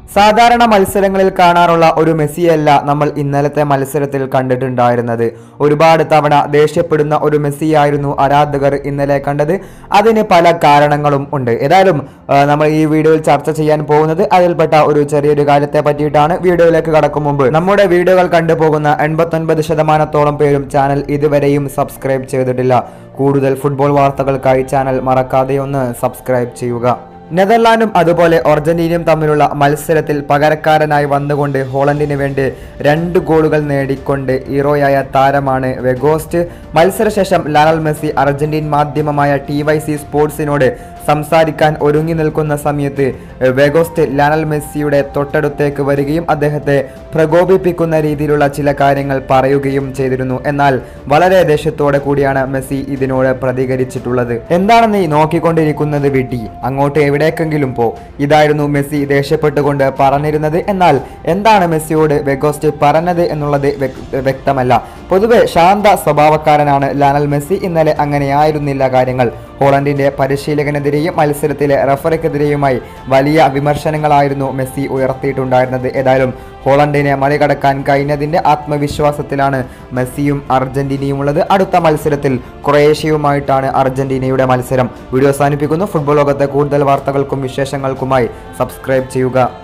സാധാരണ മത്സരങ്ങളിൽ കാണാറുള്ള ഒരു മെസ്സിയല്ല നമ്മൾ ഇന്നലത്തെ മത്സരത്തിൽ കണ്ടിട്ടുണ്ടായിരുന്നത് ഒരുപാട് തവണ ദേഷ്യപ്പെടുന്ന ഒരു മെസ്സിയായിരുന്നു ആരാധകർ ഇന്നലെ കണ്ടത് അതിന് പല കാരണങ്ങളും ഉണ്ട് ഏതായാലും ആ, നമ്മൾ ഈ വീഡിയോയിൽ ചർച്ച ചെയ്യാൻ പോകുന്നത് അതിൽപ്പെട്ട ഒരു ചെറിയൊരു കാര്യത്തെ പറ്റിയിട്ടാണ് വീഡിയോയിലേക്ക് കടക്കും മുമ്പ് നമ്മുടെ വീഡിയോകൾ കണ്ടുപോകുന്ന എൺപത്തൊൻപത് ശതമാനത്തോളം പേരും ചാനൽ ഇതുവരെയും സബ്സ്ക്രൈബ് ചെയ്തിട്ടില്ല കൂടുതൽ ഫുട്ബോൾ വാർത്തകൾക്കായി ചാനൽ മറക്കാതെ ഒന്ന് സബ്സ്ക്രൈബ് ചെയ്യുക നെതർലാൻഡും അതുപോലെ അർജന്റീനയും തമ്മിലുള്ള മത്സരത്തിൽ പകരക്കാരനായി വന്നുകൊണ്ട് ഹോളണ്ടിന് വേണ്ടി രണ്ട് ഗോളുകൾ നേടിക്കൊണ്ട് ഹീറോയായ താരമാണ് വെഗോസ്റ്റ് മത്സരശേഷം ലാനൽ മെസ്സി അർജന്റീൻ മാധ്യമമായ ടി വൈ സി സ്പോർട്സിനോട് സംസാരിക്കാൻ ഒരുങ്ങി നിൽക്കുന്ന സമയത്ത് വെഗോസ്റ്റ് ലാനൽ മെസ്സിയുടെ തൊട്ടടുത്തേക്ക് വരികയും അദ്ദേഹത്തെ പ്രകോപിപ്പിക്കുന്ന രീതിയിലുള്ള ചില കാര്യങ്ങൾ പറയുകയും ചെയ്തിരുന്നു എന്നാൽ വളരെ ദേഷ്യത്തോടെ കൂടിയാണ് മെസ്സി ഇതിനോട് പ്രതികരിച്ചിട്ടുള്ളത് എന്താണ് നീ നോക്കിക്കൊണ്ടിരിക്കുന്നത് വിട്ടി അങ്ങോട്ട് എവിടേക്കെങ്കിലും പോ ഇതായിരുന്നു മെസ്സി ദേഷ്യപ്പെട്ടുകൊണ്ട് പറഞ്ഞിരുന്നത് എന്നാൽ എന്താണ് മെസ്സിയോട് വെഗോസ്റ്റ് പറഞ്ഞത് എന്നുള്ളത് വ്യക്- വ്യക്തമല്ല പൊതുവെ ശാന്ത സ്വഭാവക്കാരനാണ് ലാനൽ മെസ്സി ഇന്നലെ അങ്ങനെയായിരുന്നില്ല കാര്യങ്ങൾ ഹോളണ്ടിന്റെ പരിശീലകനെതിരെയും മത്സരത്തിലെ റഫറിക്കെതിരെയുമായി വലിയ വിമർശനങ്ങളായിരുന്നു മെസ്സി ഉയർത്തിയിട്ടുണ്ടായിരുന്നത് ഏതായാലും ഹോളണ്ടിനെ മറികടക്കാൻ കഴിഞ്ഞതിന്റെ ആത്മവിശ്വാസത്തിലാണ് മെസ്സിയും അർജന്റീനയും ഉള്ളത് അടുത്ത മത്സരത്തിൽ ക്രൊയേഷ്യയുമായിട്ടാണ് അർജന്റീനയുടെ മത്സരം വീഡിയോ അവസാനിപ്പിക്കുന്നു ഫുട്ബോൾ ലോകത്തെ കൂടുതൽ വാർത്തകൾക്കും വിശേഷങ്ങൾക്കുമായി സബ്സ്ക്രൈബ് ചെയ്യുക